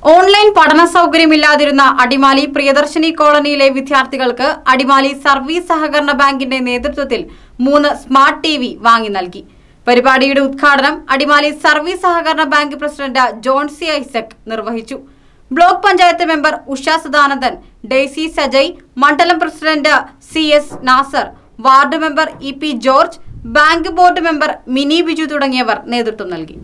online പഠന സൗകര്യമില്ലാതിരുന്ന അടിമാലി പ്രിയദർശിനി കോളനിയിലെ വിദ്യാർത്ഥികൾക്ക് അടിമാലി സർവീസ് സഹകരണ ബാങ്കിന്റെ നേതൃത്വത്തിൽ മൂന്ന് സ്മാർട്ട് ടി വി വാങ്ങി നൽകി പരിപാടിയുടെ ഉദ്ഘാടനം അടിമാലി സർവീസ് സഹകരണ bank president John C Isaac നിർവഹിച്ചു block panchayat member Usha Sadanandan Daisy Sajay മണ്ഡലം president C S Nasar ward member E P George bank board member Mini Biju തുടങ്ങിയവർ നേതൃത്വം നൽകി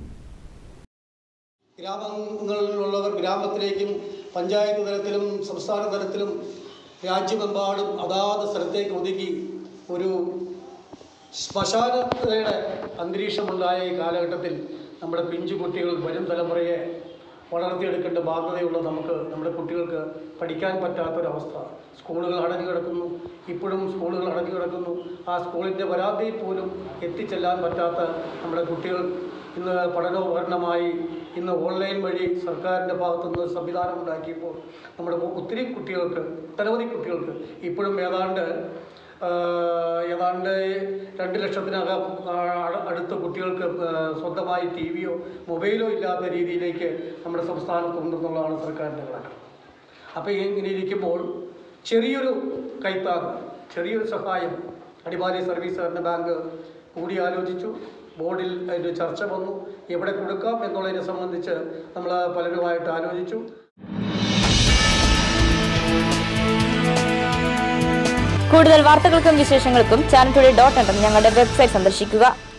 ഗ്രാമങ്ങളിലുള്ളവർ ഗ്രാമത്തിലേക്കും പഞ്ചായത്ത് തലത്തിലും സംസ്ഥാന തലത്തിലും രാജ്യമെമ്പാടും അതാത് സ്ഥലത്തേക്ക് ഒതുക്കി ഒരു ശ്മശാനയുടെ അന്തരീക്ഷമുണ്ടായ ഈ കാലഘട്ടത്തിൽ നമ്മുടെ പിഞ്ചു കുട്ടികൾ വരും തലമുറയെ വളർത്തിയെടുക്കേണ്ട ബാധ്യതയുള്ള നമുക്ക് നമ്മുടെ കുട്ടികൾക്ക് പഠിക്കാൻ പറ്റാത്തൊരവസ്ഥ സ്കൂളുകൾ അടഞ്ഞു കിടക്കുന്നു ഇപ്പോഴും സ്കൂളുകൾ അടഞ്ഞു കിടക്കുന്നു ആ സ്കൂളിൻ്റെ വരാതിയിൽ പോലും എത്തിച്ചെല്ലാൻ പറ്റാത്ത നമ്മുടെ കുട്ടികൾ ഇന്ന് പഠനോപകരണമായി ഇന്ന് ഓൺലൈൻ വഴി സർക്കാരിൻ്റെ ഭാഗത്തുനിന്ന് ഒരു സംവിധാനം ഉണ്ടാക്കിയപ്പോൾ നമ്മുടെ ഒത്തിരി കുട്ടികൾക്ക് ഒട്ടനവധി കുട്ടികൾക്ക് ഇപ്പോഴും ഏതാണ്ട് ആഹ് ഏതാണ്ട് രണ്ട് ലക്ഷത്തിനകം ആഹ് അടുത്ത കുട്ടികൾക്ക് ആഹ് സ്വന്തമായി ടി വിയോ മൊബൈലോ ഇല്ലാത്ത രീതിയിലേക്ക് നമ്മുടെ സംസ്ഥാനത്തുണ്ടെന്നുള്ളതാണ് സർക്കാരിൻ്റെ കണക്ക് അപ്പോൾ ഇങ്ങനെ ഇരിക്കുമ്പോൾ ചെറിയൊരു കൈത്താങ് ചെറിയൊരു സഹായം അടിമാലി സർവീസ് സഹകരണ ബാങ്ക് കൂടിയാലോചിച്ചു ബോർഡിൽ അതിൻ്റെ ചർച്ച വന്നു എവിടെ കൊടുക്കാം എന്നുള്ളതിനെ സംബന്ധിച്ച് നമ്മൾ പലരുമായിട്ട് ആലോചിച്ചു കൂടുതൽ വാർത്തകൾക്കും വിശേഷങ്ങൾക്കും ചാനൽ ടുഡേ ഡോട്ട് ഞങ്ങളുടെ വെബ്സൈറ്റ് സന്ദർശിക്കുക